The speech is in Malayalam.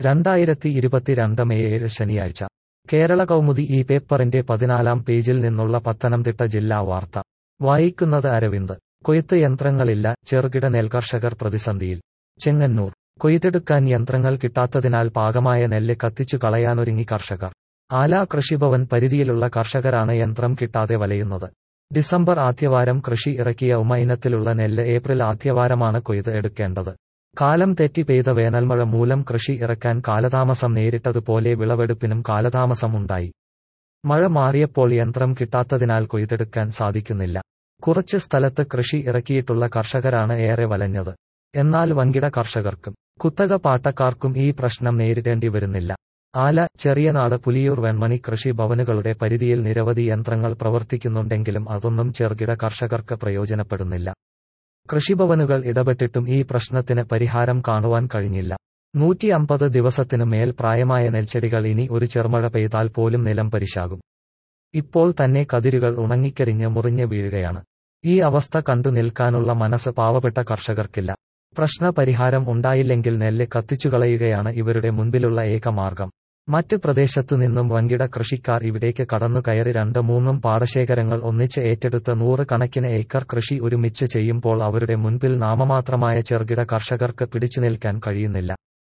രണ്ടായിരത്തി ഇരുപത്തിരണ്ട് മെയ് ഏഴ് ശനിയാഴ്ച കേരള കൗമുദി ഈ പേപ്പറിന്റെ പതിനാലാം പേജിൽ നിന്നുള്ള പത്തനംതിട്ട ജില്ലാ വാർത്ത വായിക്കുന്നത് അരവിന്ദ് കൊയ്ത്ത് യന്ത്രങ്ങളില്ല ചെറുകിട നെൽകർഷകർ പ്രതിസന്ധിയിൽ ചെങ്ങന്നൂർ കൊയ്തെടുക്കാൻ യന്ത്രങ്ങൾ കിട്ടാത്തതിനാൽ പാകമായ നെല്ല് കത്തിച്ചു കളയാനൊരുങ്ങി കർഷകർ ആലാ കൃഷിഭവൻ പരിധിയിലുള്ള കർഷകരാണ് യന്ത്രം കിട്ടാതെ വലയുന്നത് ഡിസംബർ ആദ്യവാരം കൃഷി ഇറക്കിയ ഉമ ഇനത്തിലുള്ള നെല്ല് ഏപ്രിൽ ആദ്യവാരമാണ് കൊയ്ത് എടുക്കേണ്ടത് കാലം തെറ്റി പെയ്ത വേനൽമഴ മൂലം കൃഷി ഇറക്കാൻ കാലതാമസം നേരിട്ടതുപോലെ വിളവെടുപ്പിനും കാലതാമസം ഉണ്ടായി മഴ മാറിയപ്പോൾ യന്ത്രം കിട്ടാത്തതിനാൽ കൊയ്തെടുക്കാൻ സാധിക്കുന്നില്ല കുറച്ച് സ്ഥലത്ത് കൃഷി ഇറക്കിയിട്ടുള്ള കർഷകരാണ് ഏറെ വലഞ്ഞത് എന്നാൽ വൻകിട കർഷകർക്കും കുത്തക പാട്ടക്കാർക്കും ഈ പ്രശ്നം നേരിടേണ്ടി വരുന്നില്ല ആല ചെറിയനാട് പുലിയൂർ വെൺമണി കൃഷി ഭവനുകളുടെ പരിധിയിൽ നിരവധി യന്ത്രങ്ങൾ പ്രവർത്തിക്കുന്നുണ്ടെങ്കിലും അതൊന്നും ചെറുകിട കർഷകർക്ക് പ്രയോജനപ്പെടുന്നില്ല കൃഷിഭവനുകൾ ഇടപെട്ടിട്ടും ഈ പ്രശ്നത്തിന് പരിഹാരം കാണുവാൻ കഴിഞ്ഞില്ല നൂറ്റി അമ്പത് ദിവസത്തിനു മേൽ പ്രായമായ നെൽച്ചെടികൾ ഇനി ഒരു ചെറുമഴ പെയ്താൽ പോലും നിലം പരിശാകും ഇപ്പോൾ തന്നെ കതിരുകൾ ഉണങ്ങിക്കരിഞ്ഞ് മുറിഞ്ഞ് വീഴുകയാണ് ഈ അവസ്ഥ കണ്ടു നിൽക്കാനുള്ള മനസ്സ് പാവപ്പെട്ട കർഷകർക്കില്ല പ്രശ്ന പരിഹാരം ഉണ്ടായില്ലെങ്കിൽ നെല്ല് കത്തിച്ചുകളയുകയാണ് ഇവരുടെ മുൻപിലുള്ള ഏക മാർഗം മറ്റ് പ്രദേശത്തു നിന്നും വൻകിട കൃഷിക്കാർ ഇവിടേക്ക് കടന്നു കയറി രണ്ട് മൂന്നും പാടശേഖരങ്ങൾ ഒന്നിച്ച് ഏറ്റെടുത്ത് നൂറ് കണക്കിന് ഏക്കർ കൃഷി ഒരുമിച്ച് ചെയ്യുമ്പോൾ അവരുടെ മുൻപിൽ നാമമാത്രമായ ചെറുകിട കർഷകർക്ക് പിടിച്ചുനിൽക്കാൻ കഴിയുന്നില്ല